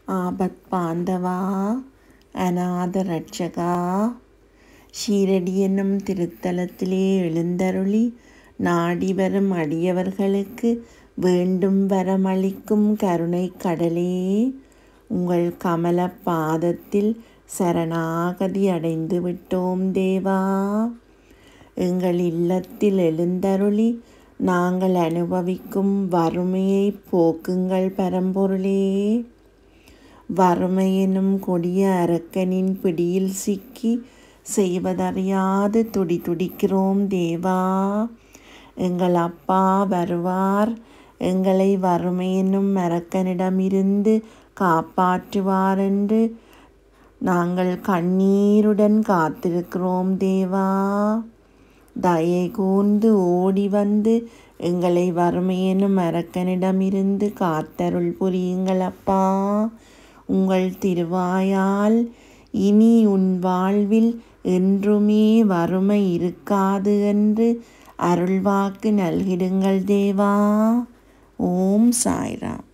ஆபத் பாந்தவா அநாத ரட்சகா ஷீரடி என்னும் திருத்தலத்திலே எழுந்தருளி நாடி வரும் அடியவர்களுக்கு வேண்டும் வரமளிக்கும் கருணை கடலே உங்கள் கமல பாதத்தில் சரணாகதி அடைந்து விட்டோம் தேவா எங்கள் இல்லத்தில் எழுந்தருளி நாங்கள் அனுபவிக்கும் வறுமையை போக்குங்கள் பரம்பொருளே வறுமை எனும் கொடிய அரக்கனின் பிடியில் சிக்கி செய்வதறியாது துடி துடிக்கிறோம் தேவா எங்கள் அப்பா வருவார் எங்களை வறுமை என்னும் அரக்கனிடமிருந்து காப்பாற்றுவார் என்று நாங்கள் கண்ணீருடன் காத்திருக்கிறோம் தேவா தயை கூர்ந்து ஓடி வந்து எங்களை வறுமையெனும் அரக்கனிடமிருந்து காத்தருள் புரியுங்கள் அப்பா உங்கள் திருவாயால் இனி உன் வாழ்வில் என்றுமே வறுமை இருக்காது என்று அருள்வாக்கு நல்கிடுங்கள் தேவா ஓம் சாய்ராம்